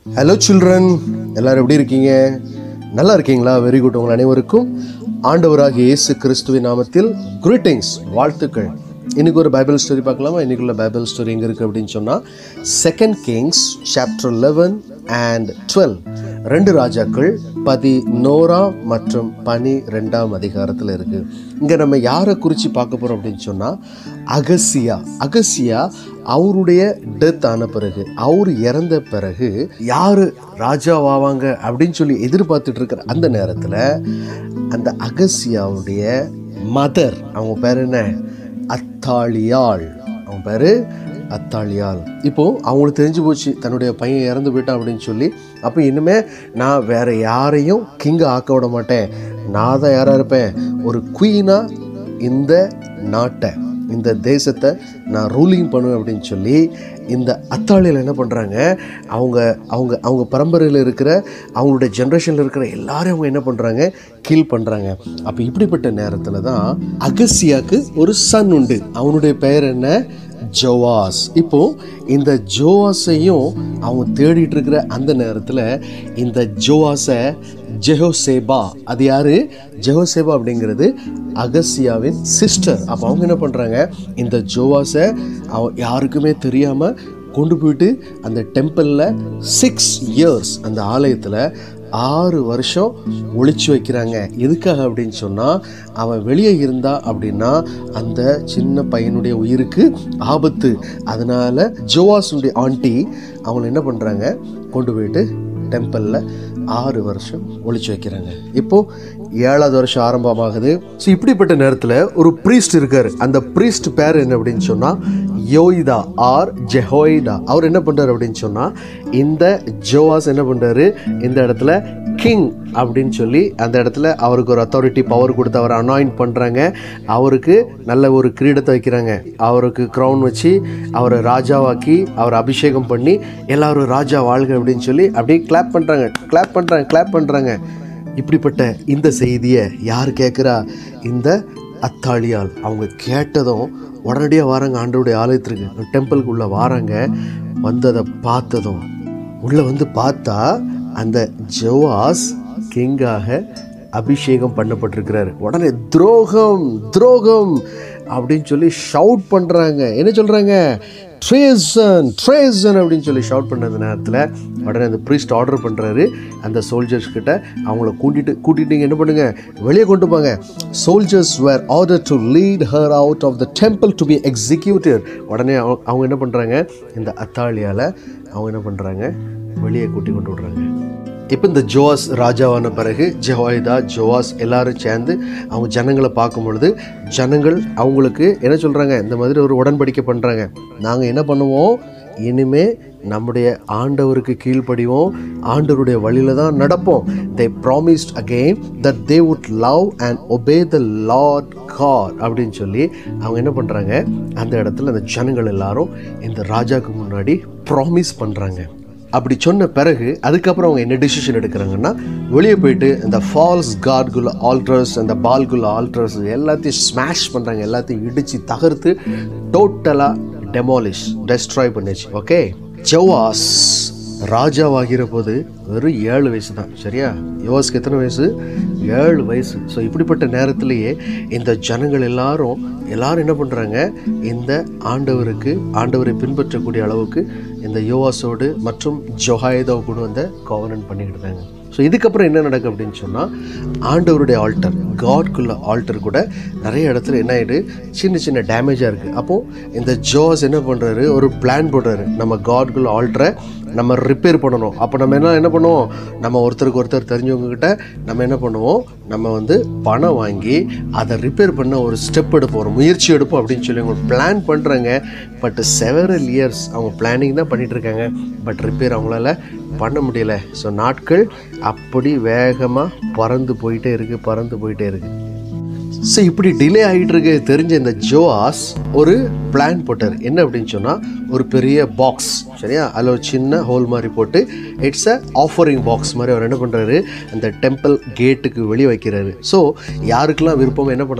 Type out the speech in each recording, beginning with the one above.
hello children எல்லாரும் எப்படி இருக்கீங்க நல்லா இருக்கீங்களா வெரி குட் உங்கள் அனைவருக்கும் ஆண்டவராகிய இயேசு கிறிஸ்துவின் நாமத்தில் கிரீட்டிங்ஸ் வாழ்த்துக்கள் இன்னைக்கு ஒரு பைபிள் ஸ்டோரி பார்க்கலாமா இன்னைக்குள்ள பைபிள் ஸ்டோரி எங்கே இருக்குது அப்படின்னு சொன்னால் second Kings chapter eleven and twelve ரெண்டு ராஜாக்கள் பதினோரா மற்றும் பனி ரெண்டாம் அதிகாரத்தில் இருக்குது இங்கே நம்ம யாரை குறித்து பார்க்க போகிறோம் அப்படின்னு சொன்னால் அகசியா அகசியா அவருடைய டெத் ஆன பிறகு அவர் இறந்த பிறகு யார் ராஜாவாவாங்க அப்படின்னு சொல்லி எதிர்பார்த்துட்டு இருக்கிற அந்த நேரத்தில் அந்த அகசியாவுடைய மதர் அவங்க பேர் என்ன அத்தாளியாள் அவங்க பேர் அத்தாளியாள் இப்போ அவங்களுக்கு தெரிஞ்சு போச்சு தன்னுடைய பையன் இறந்து போயிட்டான் அப்படின்னு சொல்லி அப்போ இனிமே நான் வேற யாரையும் கிங்க ஆக்க விட மாட்டேன் நான் தான் யாராக இருப்பேன் ஒரு குயினாக இந்த நாட்டை இந்த தேசத்தை நான் ரூலிங் பண்ணுவேன் அப்படின்னு சொல்லி இந்த அத்தாளியில் என்ன பண்ணுறாங்க அவங்க அவங்க அவங்க பரம்பரையில் இருக்கிற அவங்களுடைய ஜென்ரேஷனில் இருக்கிற எல்லாரையும் அவங்க என்ன பண்ணுறாங்க கீல் பண்ணுறாங்க அப்போ இப்படிப்பட்ட நேரத்தில் தான் அகசியாக்கு ஒரு சன் உண்டு அவனுடைய பெயர் என்ன ஜோவாஸ் இப்போ இந்த ஜோவாஸையும் அவங்க தேடிட்டு இருக்கிற அந்த நேரத்தில் இந்த ஜோவாஸை ஜெஹோசேபா அது யாரு ஜெஹோசேபா அப்படிங்கிறது அகசியாவின் சிஸ்டர் அப்போ அவங்க என்ன பண்ணுறாங்க இந்த ஜோவாஸை அவ யாருக்குமே தெரியாமல் கொண்டு போயிட்டு அந்த டெம்பிளில் சிக்ஸ் இயர்ஸ் அந்த ஆலயத்தில் ஆறு வருஷம் ஒளிச்சு வைக்கிறாங்க எதுக்காக அப்படின்னு சொன்னால் அவன் வெளியே இருந்தா அப்படின்னா அந்த சின்ன பையனுடைய உயிருக்கு ஆபத்து அதனால ஜோவாஸுடைய ஆண்டி அவங்களை என்ன பண்ணுறாங்க கொண்டு போயிட்டு டெம்பிளில் ஆறு வருஷம் ஒளிச்சு வைக்கிறாங்க இப்போ ஏழாவது வருஷம் ஆரம்பமாகுது ஸோ இப்படிப்பட்ட நேரத்தில் ஒரு ப்ரீஸ்ட் இருக்கார் அந்த ப்ரீஸ்ட் பேர் என்ன அப்படின்னு சொன்னால் யோய்தா ஆர் ஜெஹோய்தா அவர் என்ன பண்ணுறாரு அப்படின்னு சொன்னால் இந்த ஜோவாஸ் என்ன பண்ணுறாரு இந்த இடத்துல கிங் அப்படின்னு சொல்லி அந்த இடத்துல அவருக்கு ஒரு அத்தாரிட்டி பவர் கொடுத்து அவரை அனாயின்ட் பண்ணுறாங்க அவருக்கு நல்ல ஒரு கிரீடத்தை வைக்கிறாங்க அவருக்கு க்ரௌன் வச்சு அவரை ராஜாவாக்கி அவரை அபிஷேகம் பண்ணி எல்லாரும் ராஜா வாழ்க அப்படின்னு சொல்லி அப்படியே கிளாப் பண்ணுறாங்க கிளாப் பண்ணுறாங்க கிளாப் பண்ணுறாங்க இப்படிப்பட்ட இந்த செய்தியை யார் கேட்குறா இந்த அத்தாளியால் அவங்க கேட்டதும் உடனடியாக வராங்க ஆண்டோடைய ஆலயத்திற்கு டெம்பிளுக்குள்ளே வாராங்க வந்ததை பார்த்ததும் உள்ளே வந்து பார்த்தா அந்த ஜோவாஸ் கிங்காக அபிஷேகம் பண்ணப்பட்டிருக்கிறாரு உடனே துரோகம் துரோகம் அப்படின்னு சொல்லி ஷவுட் பண்ணுறாங்க என்ன சொல்கிறாங்க ட்ரேசன் ட்ரேசன் அப்படின்னு சொல்லி ஷவுட் பண்ண நேரத்தில் உடனே அந்த ப்ரீஸ்ட் ஆர்டர் பண்ணுறாரு அந்த சோல்ஜர்ஸ் கிட்ட அவங்கள கூட்டிட்டு கூட்டிட்டு நீங்க என்ன பண்ணுங்க வெளியே கொண்டு போங்க soldiers were order to lead her out of the temple to be executed உடனே அவங்க அவங்க என்ன பண்ணுறாங்க இந்த அத்தாளியால் அவங்க என்ன பண்ணுறாங்க வெளியே கூட்டி கொண்டு விடுறாங்க இப்போ இந்த ஜோவாஸ் ராஜாவான பிறகு ஜெவாய்தா ஜோவாஸ் எல்லாரும் சேர்ந்து அவங்க ஜனங்களை பார்க்கும் பொழுது ஜனங்கள் அவங்களுக்கு என்ன சொல்கிறாங்க இந்த மாதிரி ஒரு உடன்படிக்கை பண்ணுறாங்க நாங்கள் என்ன பண்ணுவோம் இனிமே நம்முடைய ஆண்டவருக்கு கீழ்ப்படிவோம் ஆண்டவருடைய வழியில தான் நடப்போம் they promised again that they would love and obey the Lord God அப்படின்னு சொல்லி அவங்க என்ன பண்ணுறாங்க அந்த இடத்துல அந்த ஜனங்கள் எல்லாரும் இந்த ராஜாவுக்கு முன்னாடி ப்ராமிஸ் பண்ணுறாங்க அப்படி சொன்ன பிறகு அதுக்கப்புறம் அவங்க என்ன டிசிஷன் எடுக்கிறாங்கன்னா வெளியே போயிட்டு இந்த ஃபால்ஸ் காட்குள்ள ஆல்ட்ரஸ் அந்த பால்குள்ள ஆல்ட்ரஸ் எல்லாத்தையும் ஸ்மாஷ் பண்ணுறாங்க எல்லாத்தையும் இடித்து தகர்த்து டோட்டலாக டெமாலிஷ் டெஸ்ட்ராய் பண்ணிச்சு ஓகே ஜவாஸ் ராஜாவாகிற போது வெறும் ஏழு வயசு தான் சரியா யோவாஸ்க்கு எத்தனை வயசு ஏழு வயசு ஸோ இப்படிப்பட்ட நேரத்திலேயே இந்த ஜனங்கள் எல்லாரும் எல்லாரும் என்ன பண்ணுறாங்க இந்த ஆண்டவருக்கு ஆண்டவரை பின்பற்றக்கூடிய அளவுக்கு இந்த யோவாஸோடு மற்றும் ஜொஹாயுதாவை கொண்டு வந்த கோவனன் பண்ணிக்கிட்டு இருந்தாங்க ஸோ இதுக்கப்புறம் என்ன நடக்கும் அப்படின்னு சொன்னால் ஆண்டவருடைய ஆல்டர் காட்குள்ள ஆல்டர் கூட நிறைய இடத்துல என்ன ஆகிடு சின்ன சின்ன டேமேஜாக இருக்குது அப்போது இந்த ஜோஸ் என்ன பண்ணுறாரு ஒரு பிளான் போடுறாரு நம்ம காட்குள்ள ஆல்டரை நம்ம ரிப்பேர் பண்ணணும் அப்போ நம்ம என்ன என்ன பண்ணுவோம் நம்ம ஒருத்தருக்கு ஒருத்தர் தெரிஞ்சவங்க கிட்ட நம்ம என்ன பண்ணுவோம் நம்ம வந்து பணம் வாங்கி அதை ரிப்பேர் பண்ண ஒரு ஸ்டெப் எடுப்போம் ஒரு முயற்சி எடுப்போம் அப்படின்னு சொல்லி அவங்க பிளான் பண்ணுறாங்க பட் செவரல் இயர்ஸ் அவங்க பிளானிங் தான் பண்ணிட்டு இருக்காங்க பட் ரிப்பேர் அவங்களால பண்ண முடியல ஸோ நாட்கள் அப்படி வேகமாக பறந்து போயிட்டே இருக்கு பறந்து போயிட்டே இருக்கு ஸோ இப்படி டிலே ஆகிட்டு இருக்கு தெரிஞ்ச இந்த ஜோஆஸ் ஒரு பிளான் போட்டார் என்ன அப்படின்னு சொன்னால் ஒரு பெரிய பாக்ஸ் சரியா அதில் ஒரு சின்ன ஹோல் மாதிரி போட்டு இட்ஸ் அ ஆஃபரிங் பாக்ஸ் மாதிரி அவர் என்ன பண்ணுறாரு அந்த டெம்பிள் கேட்டுக்கு வெளியே வைக்கிறாரு ஸோ யாருக்கெல்லாம் விருப்பம் என்ன பண்ணலாம்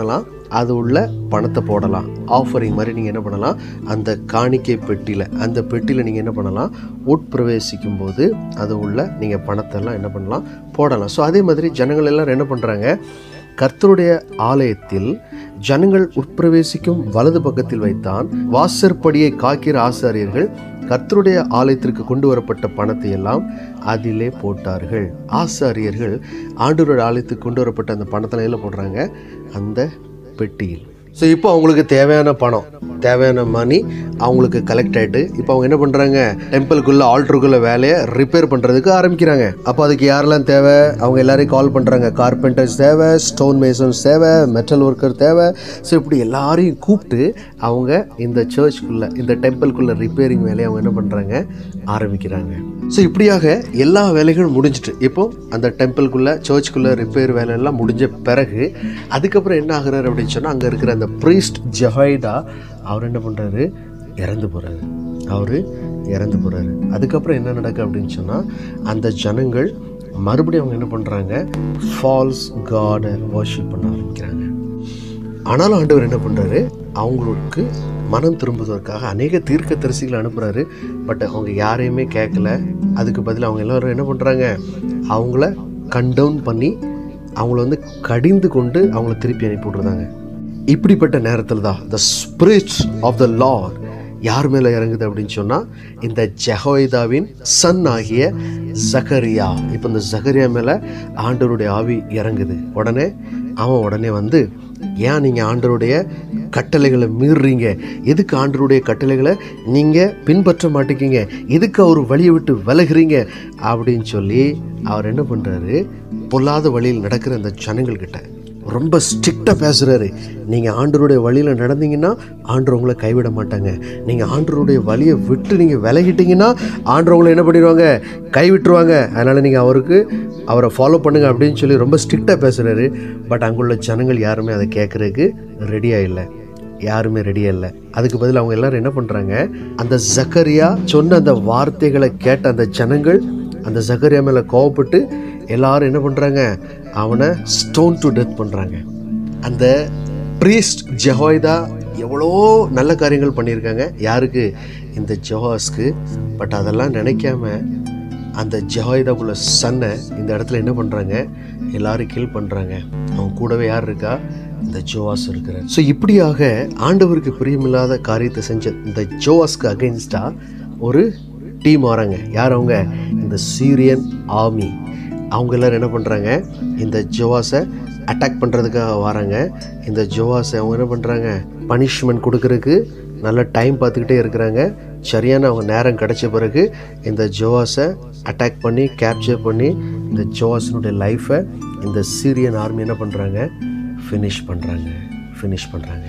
அது உள்ள பணத்தை போடலாம் ஆஃபரிங் மாதிரி நீங்கள் என்ன பண்ணலாம் அந்த காணிக்கை பெட்டியில் அந்த பெட்டியில் நீங்கள் என்ன பண்ணலாம் உட்பிரவேசிக்கும் போது அது உள்ள நீங்கள் பணத்தெல்லாம் என்ன பண்ணலாம் போடலாம் ஸோ அதே மாதிரி ஜனங்கள் எல்லாரும் என்ன பண்ணுறாங்க கர்த்தருடைய ஆலயத்தில் ஜனங்கள் உட்பிரவேசிக்கும் வலது பக்கத்தில் வைத்தான் வாசற்படியை காக்கிற ஆசாரியர்கள் கர்த்தருடைய ஆலயத்திற்கு கொண்டு வரப்பட்ட பணத்தை எல்லாம் அதிலே போட்டார்கள் ஆசாரியர்கள் ஆண்டவருடைய ஆலயத்துக்கு கொண்டு வரப்பட்ட அந்த பணத்தில் எல்லாம் போடுறாங்க அந்த பெட்டியில் ஸோ இப்போ அவங்களுக்கு தேவையான பணம் தேவையான மணி அவங்களுக்கு கலெக்ட் ஆகிட்டு இப்போ அவங்க என்ன பண்ணுறாங்க டெம்பிளுக்குள்ளே ஆல்ட்ருக்குள்ளே வேலையை ரிப்பேர் பண்ணுறதுக்கு ஆரம்பிக்கிறாங்க அப்போ அதுக்கு யாரெல்லாம் தேவை அவங்க எல்லாரையும் கால் பண்ணுறாங்க கார்பெண்டர்ஸ் தேவை ஸ்டோன் மேசன்ஸ் தேவை மெட்டல் ஒர்க்கர் தேவை ஸோ இப்படி எல்லாரையும் கூப்பிட்டு அவங்க இந்த சர்ச்சுக்குள்ளே இந்த டெம்பிளுக்குள்ளே ரிப்பேரிங் வேலையை அவங்க என்ன பண்ணுறாங்க ஆரம்பிக்கிறாங்க ஸோ இப்படியாக எல்லா வேலைகளும் முடிஞ்சிட்டு இப்போ அந்த டெம்பிளுக்குள்ளே சர்ச்சுக்குள்ளே ரிப்பேர் வேலையெல்லாம் முடிஞ்ச பிறகு அதுக்கப்புறம் என்ன ஆகுறாரு அப்படின்னு சொன்னால் அங்கே இருக்கிற அந்த ப்ரீஸ்ட் ஜஹைடா அவர் என்ன பண்ணுறாரு இறந்து போகிறாரு அவர் இறந்து போகிறாரு அதுக்கப்புறம் என்ன நடக்கு அப்படின்னு சொன்னால் அந்த ஜனங்கள் மறுபடியும் அவங்க என்ன பண்ணுறாங்க ஃபால்ஸ் காடை வர்ஷிப் பண்ண ஆரம்பிக்கிறாங்க ஆனாலும் ஆண்டவர் என்ன பண்ணுறாரு அவங்களுக்கு மனம் திரும்புவதற்காக அநேக தீர்க்க தரிசிகளை அனுப்புகிறாரு பட் அவங்க யாரையுமே கேட்கல அதுக்கு பதில் அவங்க எல்லாரும் என்ன பண்ணுறாங்க அவங்கள கண்டவுன் பண்ணி அவங்கள வந்து கடிந்து கொண்டு அவங்கள திருப்பி அனுப்பி விட்ருந்தாங்க இப்படிப்பட்ட நேரத்தில் தான் the spirit of the Lord யார் மேலே இறங்குது அப்படின்னு சொன்னால் இந்த ஜெஹோய்தாவின் சன் ஆகிய ஜகரியா இப்போ இந்த ஜகரியா மேலே ஆண்டவருடைய ஆவி இறங்குது உடனே அவன் உடனே வந்து ஏன் நீங்கள் ஆண்டருடைய கட்டளைகளை மீறுறீங்க எதுக்கு ஆண்டருடைய கட்டளைகளை நீங்கள் பின்பற்ற மாட்டேங்கிங்க எதுக்கு அவர் வழியை விட்டு விலகுறீங்க அப்படின்னு சொல்லி அவர் என்ன பண்ணுறாரு பொல்லாத வழியில் நடக்கிற அந்த ஜனங்கள்கிட்ட ரொம்ப ஸ்ட்ரிக்டாக பேசுகிறாரு நீங்கள் ஆண்டருடைய வழியில் நடந்தீங்கன்னா ஆண்டர் உங்களை கைவிட மாட்டாங்க நீங்கள் ஆண்டருடைய வழியை விட்டு நீங்கள் விலகிட்டீங்கன்னா ஆண்டர் உங்களை என்ன பண்ணிடுவாங்க கைவிட்டுருவாங்க அதனால் நீங்கள் அவருக்கு அவரை ஃபாலோ பண்ணுங்க அப்படின்னு சொல்லி ரொம்ப ஸ்ட்ரிக்டாக பேசுகிறாரு பட் அங்குள்ள ஜனங்கள் யாருமே அதை கேட்குறதுக்கு ரெடியாக இல்லை யாருமே ரெடியாக இல்லை அதுக்கு பதில் அவங்க எல்லாரும் என்ன பண்ணுறாங்க அந்த ஜக்கரியா சொன்ன அந்த வார்த்தைகளை கேட்ட அந்த ஜனங்கள் அந்த ஜக்கரியா மேலே கோவப்பட்டு எல்லாரும் என்ன பண்ணுறாங்க அவனை ஸ்டோன் டு டெத் பண்ணுறாங்க அந்த ப்ரீஸ்ட் ஜெஹோய்தா எவ்வளோ நல்ல காரியங்கள் பண்ணியிருக்காங்க யாருக்கு இந்த ஜெஹாஸ்க்கு பட் அதெல்லாம் நினைக்காம அந்த ஜெஹோய்தாக்குள்ள சன்னை இந்த இடத்துல என்ன பண்ணுறாங்க எல்லாரும் கீழ் பண்ணுறாங்க அவன் கூடவே யார் இருக்கா இந்த ஜோவாஸ் இருக்கிறார் ஸோ இப்படியாக ஆண்டவருக்கு பிரியமில்லாத காரியத்தை செஞ்ச இந்த ஜோவாஸ்க்கு அகெயின்ஸ்டா ஒரு டீம் வராங்க யார் அவங்க இந்த சீரியன் ஆர்மி அவங்க எல்லாரும் என்ன பண்ணுறாங்க இந்த ஜோவாஸை அட்டாக் பண்ணுறதுக்காக வராங்க இந்த ஜோவாஸை அவங்க என்ன பண்ணுறாங்க பனிஷ்மெண்ட் கொடுக்கறதுக்கு நல்ல டைம் பார்த்துக்கிட்டே இருக்கிறாங்க சரியான அவங்க நேரம் கிடைச்ச பிறகு இந்த ஜோவாஸை அட்டாக் பண்ணி கேப்சர் பண்ணி இந்த ஜோவாஸினுடைய லைஃப்பை இந்த சீரியன் ஆர்மி என்ன பண்ணுறாங்க ஃபினிஷ் பண்ணுறாங்க ஃபினிஷ் பண்ணுறாங்க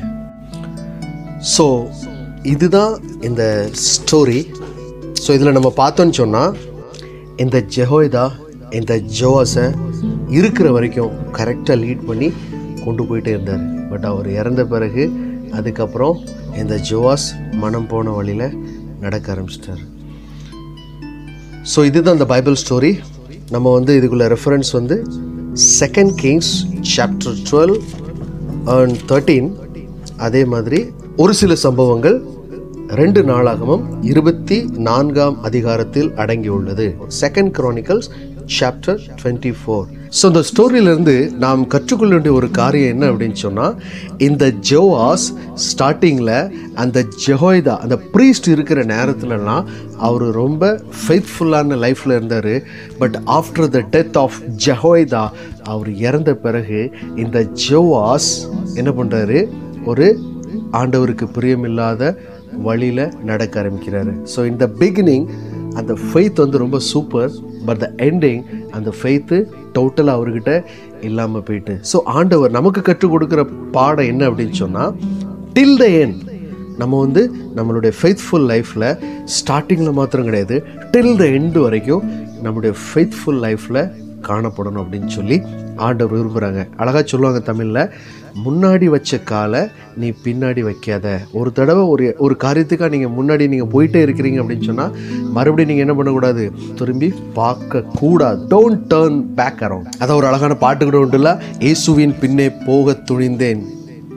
ஸோ இதுதான் இந்த ஸ்டோரி ஸோ இதில் நம்ம பார்த்தோன்னு சொன்னால் இந்த ஜெஹோய்தா இந்த ஜோவாஸை இருக்கிற வரைக்கும் கரெக்டாக லீட் பண்ணி கொண்டு போயிட்டே இருந்தார் பட் அவர் இறந்த பிறகு அதுக்கப்புறம் இந்த ஜோவாஸ் மனம் போன வழியில் நடக்க ஆரம்பிச்சிட்டார் ஸோ இதுதான் இந்த பைபிள் ஸ்டோரி நம்ம வந்து இதுக்குள்ள ரெஃபரன்ஸ் வந்து second Kings chapter twelve and thirteen அதே மாதிரி ஒரு சில சம்பவங்கள் ரெண்டு நாளாகமும் இருபத்தி நான்காம் அதிகாரத்தில் அடங்கியுள்ளது second Chronicles chapter twenty four so இந்த ஸ்டோரியிலேருந்து நாம் கற்றுக்கொள்ள வேண்டிய ஒரு காரியம் என்ன அப்படின்னு சொன்னால் இந்த ஜோவாஸ் ஸ்டார்டிங்கில் அந்த ஜெஹோய்தா அந்த ப்ரீஸ்ட் இருக்கிற நேரத்துலலாம் அவர் ரொம்ப ஃபெய்த்ஃபுல்லான லைஃப்பில் இருந்தார் but after the death of Jehoiada அவர் இறந்த பிறகு இந்த ஜோவாஸ் என்ன பண்ணுறாரு ஒரு ஆண்டவருக்கு பிரியமில்லாத வழியில் நடக்க ஆரம்பிக்கிறாரு ஸோ இந்த பிகினிங் அந்த ஃபெய்த் வந்து ரொம்ப சூப்பர் பட் த எண்டிங் அந்த ஃபெய்த்து டோட்டலாக அவர்கிட்ட இல்லாமல் போயிட்டு ஸோ ஆண்டவர் நமக்கு கற்றுக் கொடுக்குற பாடம் என்ன அப்படின்னு சொன்னால் டில் த எண்ட் நம்ம வந்து நம்மளுடைய ஃபெய்த்ஃபுல் லைஃப்பில் ஸ்டார்டிங்கில் மாத்திரம் கிடையாது டில் த எண்டு வரைக்கும் நம்மளுடைய ஃபெய்த்ஃபுல் லைஃப்பில் காணப்படணும் அப்படின்னு சொல்லி ஆண்டவர் விரும்புகிறாங்க அழகாக சொல்லுவாங்க தமிழில் முன்னாடி வச்ச காலை நீ பின்னாடி வைக்காத ஒரு தடவை ஒரு ஒரு காரியத்துக்காக நீங்கள் முன்னாடி நீங்கள் போயிட்டே இருக்கிறீங்க அப்படின்னு சொன்னால் மறுபடியும் நீங்கள் என்ன பண்ணக்கூடாது திரும்பி பார்க்க கூடாது டோன்ட் டேர்ன் பேக் அரவுண்ட் அதான் ஒரு அழகான பாட்டு கூட உண்டுல இயேசுவின் பின்னே போக துணிந்தேன்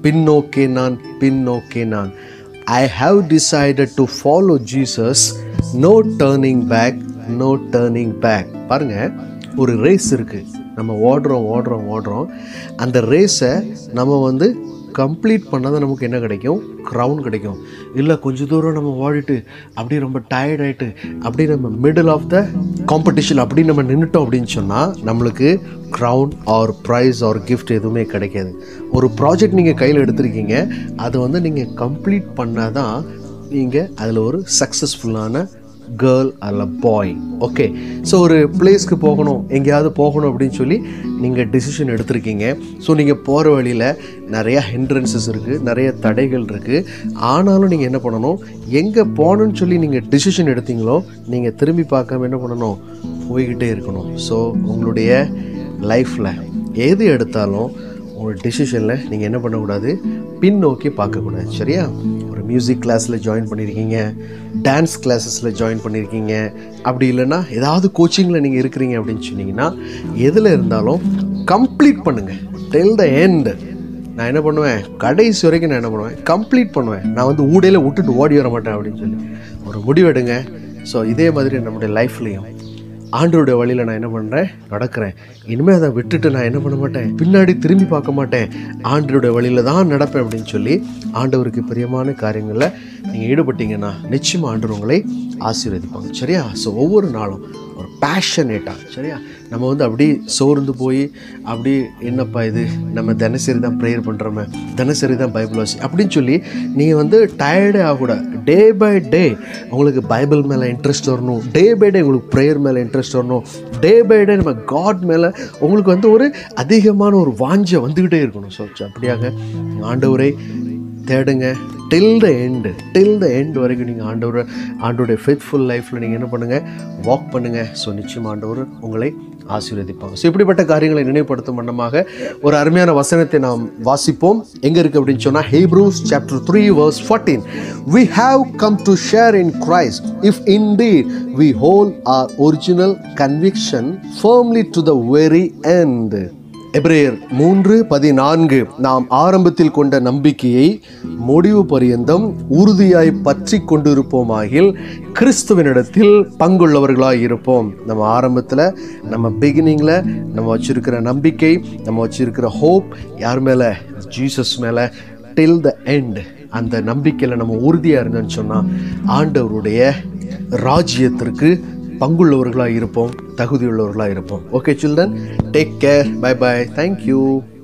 பின்னோக்கே நான் பின்னோக்கே நான் I have decided to follow Jesus no turning back no turning back பாருங்க ஒரு ரேஸ் இருக்கு நம்ம ஓடுறோம் ஓடுறோம் ஓடுறோம் அந்த ரேஸை நம்ம வந்து கம்ப்ளீட் பண்ணால் தான் நமக்கு என்ன கிடைக்கும் க்ரௌன் கிடைக்கும் இல்லை கொஞ்ச தூரம் நம்ம ஓடிட்டு அப்படியே ரொம்ப டயர்ட் ஆகிட்டு அப்படியே நம்ம மிடில் ஆஃப் த காம்படிஷன் அப்படி நம்ம நின்றுட்டோம் அப்படின்னு சொன்னால் நம்மளுக்கு crown or prize or gift எதுவுமே கிடைக்காது ஒரு ப்ராஜெக்ட் நீங்கள் கையில் எடுத்திருக்கீங்க அதை வந்து நீங்கள் கம்ப்ளீட் பண்ணால் தான் நீங்கள் அதில் ஒரு சக்ஸஸ்ஃபுல்லான கேர்ள் அல்ல பாய் ஓகே ஸோ ஒரு பிளேஸ்க்கு போகணும் எங்கேயாவது போகணும் அப்படின்னு சொல்லி நீங்கள் டிசிஷன் எடுத்திருக்கீங்க ஸோ நீங்கள் போகிற வழியில் நிறையா ஹிண்ட்ரன்சஸ் இருக்குது நிறைய தடைகள் இருக்குது ஆனாலும் நீங்கள் என்ன பண்ணணும் எங்கே போகணும்னு சொல்லி நீங்கள் டிசிஷன் எடுத்தீங்களோ நீங்கள் திரும்பி பார்க்காம என்ன பண்ணணும் போய்கிட்டே இருக்கணும் ஸோ உங்களுடைய லைஃப்பில் எது எடுத்தாலும் உங்களோட டிசிஷனில் நீங்கள் என்ன பண்ணக்கூடாது பின்னோக்கி பார்க்கக்கூடாது சரியா ஒரு மியூசிக் கிளாஸில் ஜாயின் பண்ணியிருக்கீங்க டான்ஸ் கிளாஸஸில் ஜாயின் பண்ணியிருக்கீங்க அப்படி இல்லைன்னா ஏதாவது கோச்சிங்கில் நீங்கள் இருக்கிறீங்க அப்படின்னு சொன்னீங்கன்னா எதில் இருந்தாலும் கம்ப்ளீட் பண்ணுங்கள் டெல் த எண்ட் நான் என்ன பண்ணுவேன் கடைசி வரைக்கும் நான் என்ன பண்ணுவேன் கம்ப்ளீட் பண்ணுவேன் நான் வந்து ஊடையில் விட்டுட்டு ஓடி வர மாட்டேன் அப்படின்னு சொல்லி ஒரு முடிவெடுங்க ஸோ இதே மாதிரி நம்முடைய லைஃப்லேயும் ஆண்டவருடைய வழியில் நான் என்ன பண்ணுறேன் நடக்கிறேன் இனிமேல் அதை விட்டுட்டு நான் என்ன பண்ண மாட்டேன் பின்னாடி திரும்பி பார்க்க மாட்டேன் ஆண்டவருடைய வழியில் தான் நடப்பேன் அப்படின்னு சொல்லி ஆண்டவருக்கு பிரியமான காரியங்களில் நீங்கள் ஈடுபட்டீங்கன்னா நிச்சயமாக ஆண்டவர் உங்களை ஆசீர்வதிப்பாங்க சரியா ஸோ ஒவ்வொரு நாளும் ஒரு பேஷனேட்டாக சரியா நம்ம வந்து அப்படி சோர்ந்து போய் அப்படி என்னப்பா இது நம்ம தினசரி தான் ப்ரேயர் பண்ணுறோமே தினசரி தான் பைபிள் வாசி அப்படின்னு சொல்லி நீங்கள் வந்து டயர்டே ஆகக்கூடாது டே பை டே உங்களுக்கு பைபிள் மேலே இன்ட்ரெஸ்ட் வரணும் டே பை டே உங்களுக்கு ப்ரேயர் மேலே இன்ட்ரெஸ்ட் வரணும் டே பை டே நம்ம காட் மேலே உங்களுக்கு வந்து ஒரு அதிகமான ஒரு வாஞ்சை வந்துக்கிட்டே இருக்கணும் ஸோ அப்படியாக ஆண்டவரை தேடுங்க டில் the end till the end வரைக்கும் நீங்கள் ஆண்டவர் ஆண்டோடைய ஃபேத்ஃபுல் லைஃப்பில் நீங்கள் என்ன பண்ணுங்கள் வாக் பண்ணுங்கள் ஸோ நிச்சயம் ஆண்டவர் உங்களை ஆசீர்வதிப்பாங்க ஸோ இப்படிப்பட்ட காரியங்களை நினைவுபடுத்தும் வண்ணமாக ஒரு அருமையான வசனத்தை நாம் வாசிப்போம் எங்கே இருக்குது அப்படின்னு சொன்னால் Hebrews chapter three verse fourteen we have come to share in Christ if indeed we hold our original conviction firmly to the very end எபிரேயர் மூன்று பதினான்கு நாம் ஆரம்பத்தில் கொண்ட நம்பிக்கையை முடிவு பரியந்தம் உறுதியாய் பற்றி கொண்டிருப்போமாகில் கிறிஸ்துவனிடத்தில் பங்குள்ளவர்களாய் இருப்போம் நம்ம ஆரம்பத்தில் நம்ம பிகினிங்கில் நம்ம வச்சிருக்கிற நம்பிக்கை நம்ம வச்சிருக்கிற ஹோப் யார் மேலே ஜீசஸ் மேலே டில் த எண்ட் அந்த நம்பிக்கையில் நம்ம உறுதியாக இருந்தோம்னு சொன்னால் ஆண்டவருடைய ராஜ்யத்திற்கு பங்குள்ளவர்களாக இருப்போம் தகுதியுள்ளவர்களாக இருப்போம் okay children take care bye bye thank you